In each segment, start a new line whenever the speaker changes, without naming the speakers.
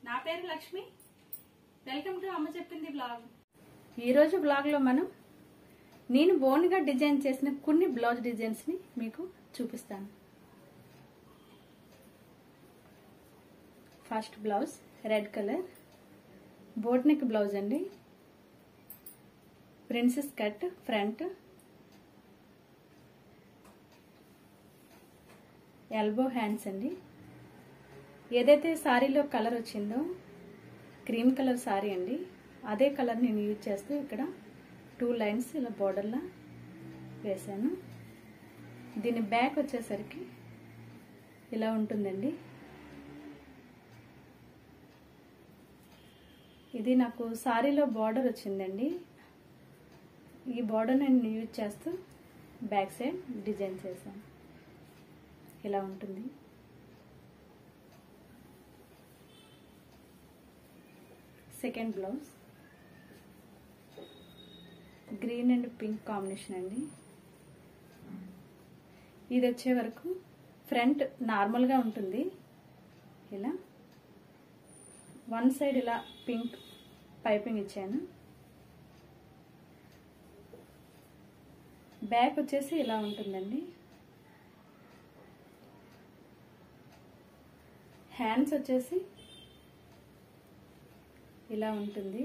నా పేరు Lakshmi welcome to అమ్మ చెప్పింది బ్లాగ్ ఈరోజు బ్లాగ్లో మనం నేను ఓన్గా డిజైన్ చేసిన కొన్ని బ్లౌజ్ డిజైన్స్ని మీకు చూపిస్తాను first blouse red colour boat neck blouse అండి princess cut front elbow hands అండి ఏదైతే శారీలో కలర్ వచ్చిందో క్రీమ్ కలర్ శారీ అండి అదే కలర్ నేను యూజ్ చేస్తూ ఇక్కడ టూ లైన్స్ ఇలా బోర్డర్లా వేసాను దీని బ్యాక్ వచ్చేసరికి ఇలా ఉంటుందండి ఇది నాకు శారీలో బార్డర్ వచ్చిందండి ఈ బార్డర్ నేను యూజ్ చేస్తూ బ్యాక్ సైడ్ డిజైన్ చేశాను ఇలా ఉంటుంది second blouse green and pink combination అండి ఇది వచ్చే వరకు ఫ్రంట్ నార్మల్గా ఉంటుంది ఇలా వన్ సైడ్ ఇలా పింక్ పైపింగ్ ఇచ్చాను బ్యాక్ వచ్చేసి ఇలా ఉంటుందండి హ్యాండ్స్ వచ్చేసి ఇలా ఉంటుంది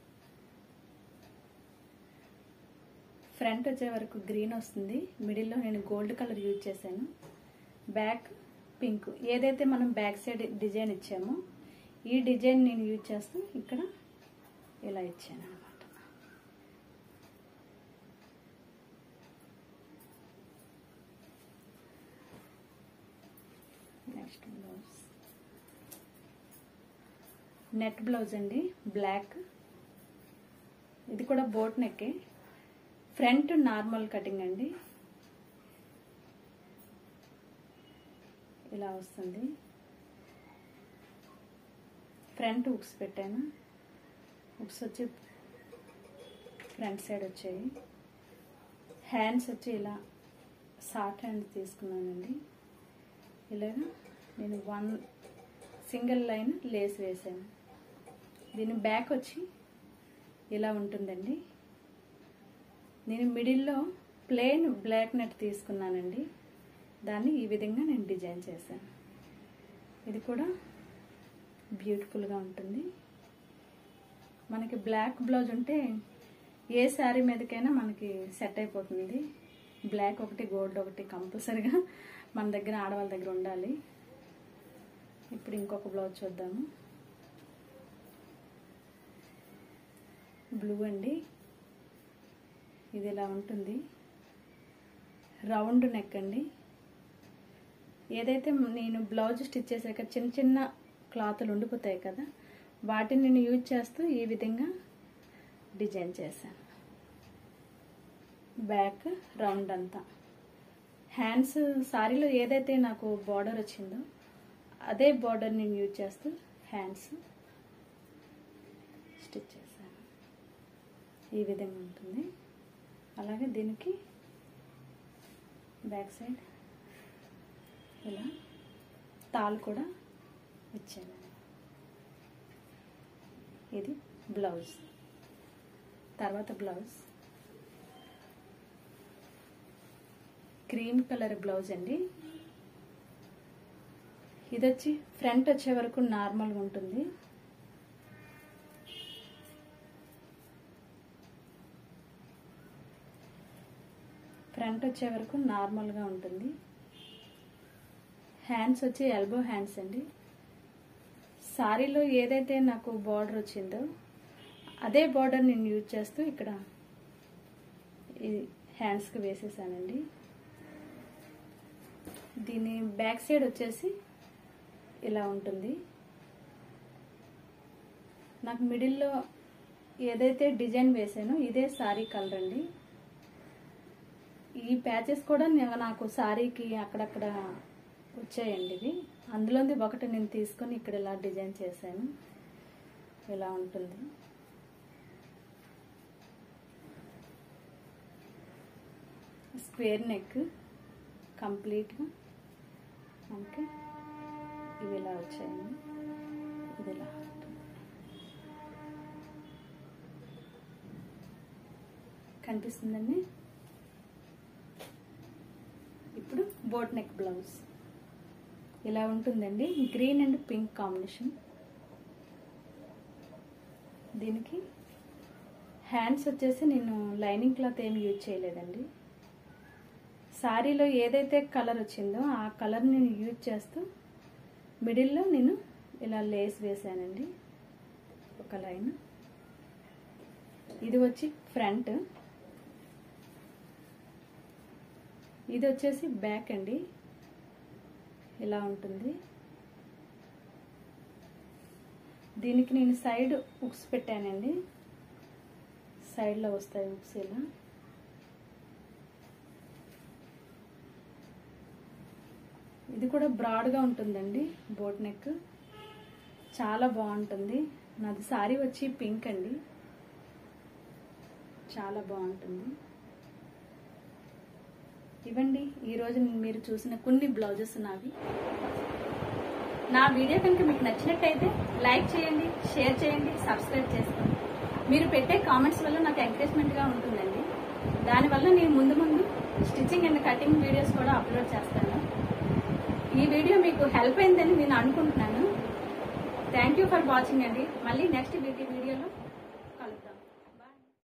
ఫ్రంట్ వచ్చే వరకు గ్రీన్ వస్తుంది మిడిల్లో నేను గోల్డ్ కలర్ యూజ్ చేశాను బ్యాక్ పింక్ ఏదైతే మనం బ్యాక్ సైడ్ డిజైన్ ఇచ్చామో ఈ డిజైన్ నేను యూజ్ చేస్తూ ఇక్కడ ఇలా ఇచ్చాను అనమాట నెక్స్ట్ బ్లౌజ్ నెట్ బ్లౌజ్ అండి బ్లాక్ ఇది కూడా బోట్ నెక్కే ఫ్రంట్ నార్మల్ కటింగ్ అండి ఇలా వస్తుంది ఫ్రంట్ హుక్స్ పెట్టాను హుక్స్ వచ్చి ఫ్రంట్ సైడ్ వచ్చాయి హ్యాండ్స్ వచ్చి ఇలా షార్ట్ హ్యాండ్ తీసుకున్నానండి ఇలాగా నేను వన్ సింగిల్ లైన్ లేస్ వేసాను దీని బ్యాక్ వచ్చి ఇలా ఉంటుందండి నేను మిడిల్లో ప్లెయిన్ బ్లాక్ నెట్ తీసుకున్నానండి దాన్ని ఈ విధంగా నేను డిజైన్ చేశాను ఇది కూడా బ్యూటిఫుల్గా ఉంటుంది మనకి బ్లాక్ బ్లౌజ్ ఉంటే ఏ శారీ మీదకైనా మనకి సెట్ అయిపోతుంది బ్లాక్ ఒకటి గోల్డ్ ఒకటి కంపల్సరిగా మన దగ్గర ఆడవాళ్ళ దగ్గర ఉండాలి ఇప్పుడు ఇంకొక బ్లౌజ్ చూద్దాము బ్లూ అండి ఇది ఇలా ఉంటుంది రౌండ్ నెక్ అండి ఏదైతే నేను బ్లౌజ్ స్టిచ్ చేశాక చిన్న చిన్న క్లాతులు ఉండిపోతాయి కదా వాటిని నేను యూజ్ చేస్తూ ఈ విధంగా డిజైన్ చేశాను బ్యాక్ రౌండ్ అంతా హ్యాండ్స్ సారీలో ఏదైతే నాకు బార్డర్ వచ్చిందో అదే బార్డర్ నేను యూజ్ చేస్తూ హ్యాండ్స్ స్టిచ్ చేశాను ఈ విధంగా ఉంటుంది అలాగే దీనికి బ్యాక్ సైడ్ ఇలా తాల్ కూడా ఇచ్చాను ఇది బ్లౌజ్ తర్వాత బ్లౌజ్ క్రీమ్ కలర్ బ్లౌజ్ అండి ఇది వచ్చి ఫ్రంట్ వచ్చే వరకు నార్మల్గా ఉంటుంది ఫ్రంట్ వచ్చే వరకు నార్మల్గా ఉంటుంది హ్యాండ్స్ వచ్చి ఎల్బో హ్యాండ్స్ అండి సారీలో ఏదైతే నాకు బార్డర్ వచ్చిందో అదే బార్డర్ నేను యూజ్ చేస్తూ ఇక్కడ ఈ హ్యాండ్స్కి వేసేసానండి దీని బ్యాక్ సైడ్ వచ్చేసి ఇలా ఉంటుంది నాకు మిడిల్లో ఏదైతే డిజైన్ వేసానో ఇదే సారీ కలర్ అండి ఈ ప్యాచెస్ కూడా నేను నాకు సారీకి అక్కడక్కడ వచ్చాయండి ఇవి అందులోది ఒకటి నేను తీసుకొని ఇక్కడ ఇలా డిజైన్ చేశాను ఇలా ఉంటుంది స్క్వేర్ నెక్ కంప్లీట్గా మనకి ఇవి ఇలా వచ్చాయండి ఇది ఇలా కనిపిస్తుందండి ఇప్పుడు బోట్ నెక్ బ్లౌజ్ ఇలా ఉంటుందండి గ్రీన్ అండ్ పింక్ కాంబినేషన్ దీనికి హ్యాండ్స్ వచ్చేసి నేను లైనింగ్ క్లాత్ ఏమి యూజ్ చేయలేదండి శారీలో ఏదైతే కలర్ వచ్చిందో ఆ కలర్ నేను యూజ్ చేస్తూ మిడిల్లో నేను ఇలా లేస్ వేసానండి ఒక లైన్ ఇది వచ్చి ఫ్రంట్ ఇది వచ్చేసి బ్యాక్ అండి ఇలా ఉంటుంది దీనికి నేను సైడ్ ఉక్స్ పెట్టానండి సైడ్లో వస్తాయి ఉక్స్ ఇలా ఇది కూడా బ్రాడ్గా ఉంటుందండి బోట్ నెక్ చాలా బాగుంటుంది నాది సారీ వచ్చి పింక్ అండి చాలా బాగుంటుంది ఇవ్వండి ఈరోజు మీరు చూసిన కొన్ని బ్లౌజెస్ నావి నా వీడియో కనుక మీకు నచ్చినట్టయితే లైక్ చేయండి షేర్ చేయండి సబ్స్క్రైబ్ చేసుకోండి మీరు పెట్టే కామెంట్స్ వల్ల నాకు ఎంకరేజ్మెంట్గా ఉంటుందండి దానివల్ల నేను ముందు ముందు స్టిచ్చింగ్ అండ్ కటింగ్ వీడియోస్ కూడా అప్లోడ్ చేస్తాను ఈ వీడియో మీకు హెల్ప్ అయిందని నేను అనుకుంటున్నాను థ్యాంక్ యూ ఫర్ వాచింగ్ అండి మళ్ళీ నెక్స్ట్ వీడియోలో